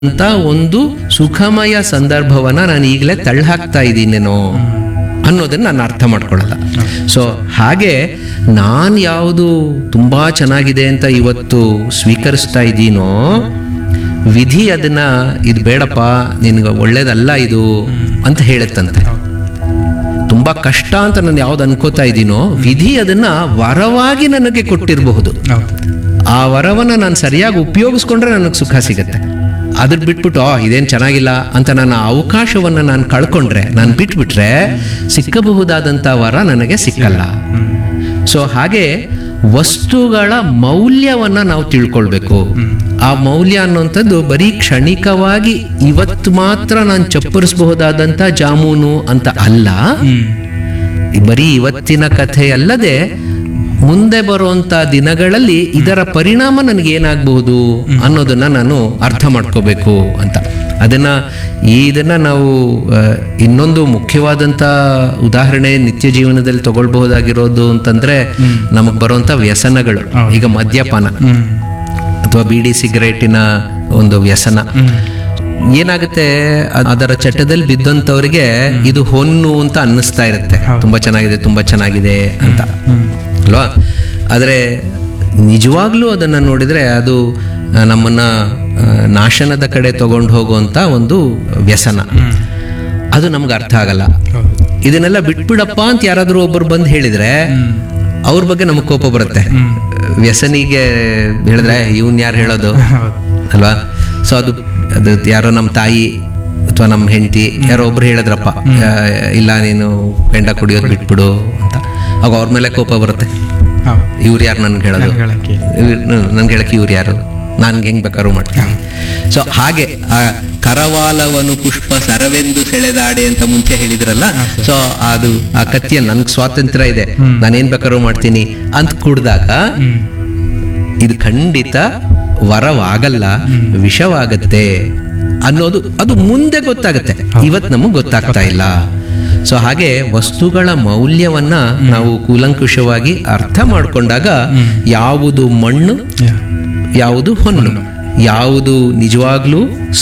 ಅಂತ ಒಂದು ಸುಖಮಯ ಸಂದರ್ಭವನ್ನ ನಾನು ಈಗಲೇ ತಳ್ಳಹಾಕ್ತಾ ಇದ್ದೀನೇನೋ ಅನ್ನೋದನ್ನ ನಾನು ಅರ್ಥ ಮಾಡ್ಕೊಳ್ಳಲ್ಲ ಸೊ ಹಾಗೆ ನಾನು ಯಾವುದು ತುಂಬಾ ಚೆನ್ನಾಗಿದೆ ಅಂತ ಇವತ್ತು ಸ್ವೀಕರಿಸ್ತಾ ಇದ್ದೀನೋ ವಿಧಿ ಅದನ್ನ ಇದು ಬೇಡಪ್ಪ ನಿನ್ಗೆ ಒಳ್ಳೇದಲ್ಲ ಇದು ಅಂತ ಹೇಳುತ್ತಂತೆ ತುಂಬಾ ಕಷ್ಟ ಅಂತ ನಾನು ಯಾವ್ದು ಅನ್ಕೋತಾ ಇದ್ದೀನೋ ವಿಧಿ ಅದನ್ನ ವರವಾಗಿ ನನಗೆ ಕೊಟ್ಟಿರಬಹುದು ಹೌದು ಆ ವರವನ್ನ ನಾನು ಸರಿಯಾಗಿ ಉಪಯೋಗಿಸ್ಕೊಂಡ್ರೆ ನನಗೆ ಸುಖ ಸಿಗುತ್ತೆ ಅದ್ರ ಬಿಟ್ಬಿಟ್ಟು ಆ ಇದೇನು ಚೆನ್ನಾಗಿಲ್ಲ ಅಂತ ನನ್ನ ಅವಕಾಶವನ್ನ ನಾನು ಕಳ್ಕೊಂಡ್ರೆ ನಾನು ಬಿಟ್ಬಿಟ್ರೆ ಸಿಕ್ಕಬಹುದಾದಂಥ ವರ ನನಗೆ ಸಿಕ್ಕಲ್ಲ ಸೊ ಹಾಗೆ ವಸ್ತುಗಳ ಮೌಲ್ಯವನ್ನ ನಾವು ತಿಳ್ಕೊಳ್ಬೇಕು ಆ ಮೌಲ್ಯ ಅನ್ನುವಂಥದ್ದು ಬರೀ ಕ್ಷಣಿಕವಾಗಿ ಇವತ್ತು ಮಾತ್ರ ನಾನು ಚಪ್ಪರಿಸಬಹುದಾದಂಥ ಜಾಮೂನು ಅಂತ ಅಲ್ಲ ಹ್ಮ್ ಬರೀ ಇವತ್ತಿನ ಕಥೆ ಅಲ್ಲದೆ ಮುಂದೆ ಬರುವಂತ ದಿನಗಳಲ್ಲಿ ಇದರ ಪರಿಣಾಮ ನನಗೆ ಏನಾಗಬಹುದು ಅನ್ನೋದನ್ನ ನಾನು ಅರ್ಥ ಮಾಡ್ಕೋಬೇಕು ಅಂತ ಅದನ್ನ ಈ ಇದನ್ನ ನಾವು ಆ, ಇನ್ನೊಂದು ಮುಖ್ಯವಾದಂತ ಉದಾಹರಣೆ ನಿತ್ಯ ಜೀವನದಲ್ಲಿ ತಗೊಳ್ಬಹುದಾಗಿರೋದು ಅಂತಂದ್ರೆ ನಮಗ್ ಬರುವಂತ ವ್ಯಸನಗಳು ಈಗ ಮದ್ಯಪಾನ ಹ್ಮ್ ಅಥವಾ ಬೀಡಿ ಸಿಗರೇಟಿನ ಒಂದು ವ್ಯಸನ ಹ್ಮ್ ಏನಾಗುತ್ತೆ ಅದ್- ಅದರ ಚಟದಲ್ಲಿ ಬಿದ್ದಂತವರಿಗೆ ಇದು ಹೊನ್ನು ಅಂತ ಅನ್ನಿಸ್ತಾ ಇರುತ್ತೆ ತುಂಬಾ ಚೆನ್ನಾಗಿದೆ ತುಂಬಾ ಚೆನ್ನಾಗಿದೆ ಅಂತ ಅಲ್ವಾ ಆದ್ರೆ ನಿಜವಾಗ್ಲೂ ಅದನ್ನ ನೋಡಿದ್ರೆ ಅದು ಆ, ನಮ್ಮನ್ನ ಆ, ನಾಶನದ ಕಡೆ ತಗೊಂಡು ಹೋಗುವಂತ ಒಂದು ವ್ಯಸನ ಅದು ನಮ್ಗೆ ಅರ್ಥ ಆಗಲ್ಲ ಹೌದು ಇದನ್ನೆಲ್ಲ ಬಿಟ್ಬಿಡಪ್ಪ ಅಂತ ಯಾರಾದ್ರೂ ಒಬ್ಬರು ಬಂದು ಹೇಳಿದ್ರೆ ಅವ್ರ ಬಗ್ಗೆ ನಮಗೆ ಕೋಪ ಬರುತ್ತೆ ವ್ಯಸನಿಗೆ ಹೇಳಿದ್ರೆ ಇವನ್ ಯಾರು ಹೇಳೋದು ಹೌದು ಅಲ್ವಾ ಸೊ ಅದು ಅದು ಯಾರೋ ನಮ್ಮ ತಾಯಿ ಅಥವಾ ನಮ್ಮ ಹೆಂಡತಿ ಯಾರೋ ಒಬ್ರು ಹೇಳಿದ್ರಪ್ಪ ಆ, ಇಲ್ಲ ನೀನು ಪೆಂಡ ಕುಡಿಯೋದು ಬಿಟ್ಬಿಡು ಅಂತ ಆಗ ಅವ್ರ ಮೇಲೆ ಕೋಪ ಬರುತ್ತೆ ಹೌದು ಇವ್ರು ಯಾರು ನನ್ಗೆ ಹೇಳೋದು ಹೇಳಕ್ಕೆ ನನ್ಗೆ ಹೇಳಕ್ಕೆ ಇವ್ರು ಯಾರು ನನ್ಗೆ ಹೆಂಗ್ ಬೇಕಾದ್ರೂ ಮಾಡ್ತೀನಿ ಸೊ ಹಾಗೆ ಆ ಕರವಾಲವನು ಪುಷ್ಪ ಸರವೆಂದು ಸೆಳೆದಾಡೆ ಅಂತ ಮುಂಚೆ ಹೇಳಿದ್ರಲ್ಲ ಸೊ ಅದು ಆ ಕತ್ತಿಯ ನನ್ಗೆ ಸ್ವಾತಂತ್ರ್ಯ ಇದೆ ನಾನೇನ್ ಬೇಕಾದ್ರೂ ಮಾಡ್ತೀನಿ ಅಂತ ಕುಡ್ದಾಗ ಹ್ಮ್ ಇದು ಖಂಡಿತ ವರವಾಗಲ್ಲ ವಿಷವಾಗತ್ತೆ ಅನ್ನೋದು ಅದು ಮುಂದೆ ಗೊತ್ತಾಗತ್ತೆ ಇವತ್ತು ನಮಗೆ ಗೊತ್ತಾಗ್ತಾ ಇಲ್ಲ ಸೊ ಹಾಗೆ ವಸ್ತುಗಳ ಮೌಲ್ಯವನ್ನ ನಾವು ಕೂಲಂಕುಷವಾಗಿ ಅರ್ಥ ಮಾಡ್ಕೊಂಡಾಗ ಯಾವುದು ಮಣ್ಣು ಯಾ ಯಾವುದು ಹೊನ್ನು ಯಾವುದು ನಿಜವಾಗ್ಲೂ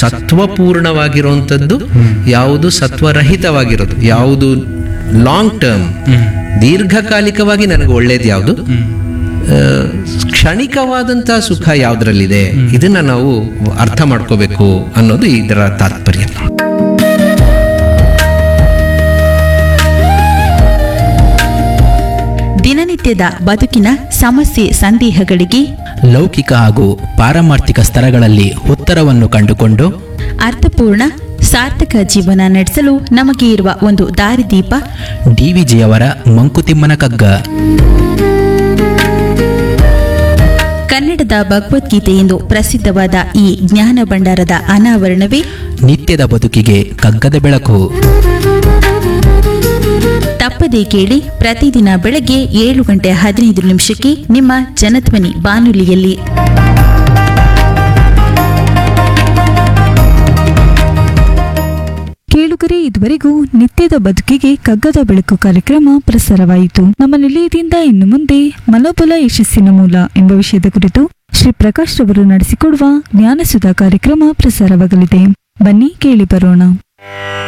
ಸತ್ವಪೂರ್ಣವಾಗಿರುವಂಥದ್ದು ಯಾವುದು ಸತ್ವರಹಿತವಾಗಿರೋದು ಯಾವುದು ಲಾಂಗ್ ಟರ್ಮ್ ಹ್ಮ್ ದೀರ್ಘಕಾಲಿಕವಾಗಿ ನನಗೆ ಒಳ್ಳೇದು ಯಾವುದು ಹ್ಮ್ ಆ, ಕ್ಷಣಿಕವಾದಂತಹ ಸುಖ ಯಾವ್ದ್ರಲ್ಲಿದೆ ಇದನ್ನ ನಾವು ಅರ್ಥ ಮಾಡ್ಕೋಬೇಕು ಅನ್ನೋದು ಇದರ ತಾತ್ಪರ್ಯ ದಿನನಿತ್ಯದ ಬದುಕಿನ ಸಮಸ್ಯೆ ಸಂದೇಹಗಳಿಗೆ ಲೌಕಿಕ ಹಾಗೂ ಪಾರಮಾರ್ಥಿಕ ಸ್ತರಗಳಲ್ಲಿ ಉತ್ತರವನ್ನು ಕಂಡುಕೊಂಡು ಅರ್ಥಪೂರ್ಣ ಸಾರ್ಥಕ ಜೀವನ ನಡೆಸಲು ನಮಗೆ ಇರುವ ಒಂದು ದಾರಿದೀಪ ಡಿವಿಜಿಯವರ ಮಂಕುತಿಮ್ಮನ ಕಗ್ಗ ಕನ್ನಡದ ಭಗವದ್ಗೀತೆ ಎಂದು ಪ್ರಸಿದ್ಧವಾದ ಈ ಜ್ಞಾನ ಭಂಡಾರದ ಅನಾವರಣವೇ ನಿತ್ಯದ ಬದುಕಿಗೆ ಕಗ್ಗದ ಬೆಳಕು ತಪ್ಪದೇ ಕೇಳಿ ಪ್ರತಿದಿನ ಬೆಳಗ್ಗೆ ಏಳು ಗಂಟೆ ಹದಿನೈದು ನಿಮಿಷಕ್ಕೆ ನಿಮ್ಮ ಜನಧ್ವನಿ ಬಾನುಲಿಯಲ್ಲಿ ಕೇಳುಗರೆ ಇದುವರೆಗೂ ನಿತ್ಯದ ಬದುಕಿಗೆ ಕಗ್ಗದ ಬೆಳಕು ಕಾರ್ಯಕ್ರಮ ಪ್ರಸಾರವಾಯಿತು ನಮ್ಮ ನಿಲಯದಿಂದ ಇನ್ನು ಮುಂದೆ ಮನೋಬಲ ಯಶಸ್ಸಿನ ಮೂಲ ಎಂಬ ವಿಷಯದ ಕುರಿತು ಶ್ರೀ ಪ್ರಕಾಶ್ ರವರು ನಡೆಸಿಕೊಡುವ ಜ್ಞಾನಸುಧಾ ಕಾರ್ಯಕ್ರಮ ಪ್ರಸಾರವಾಗಲಿದೆ ಬನ್ನಿ ಕೇಳಿ ಬರೋಣ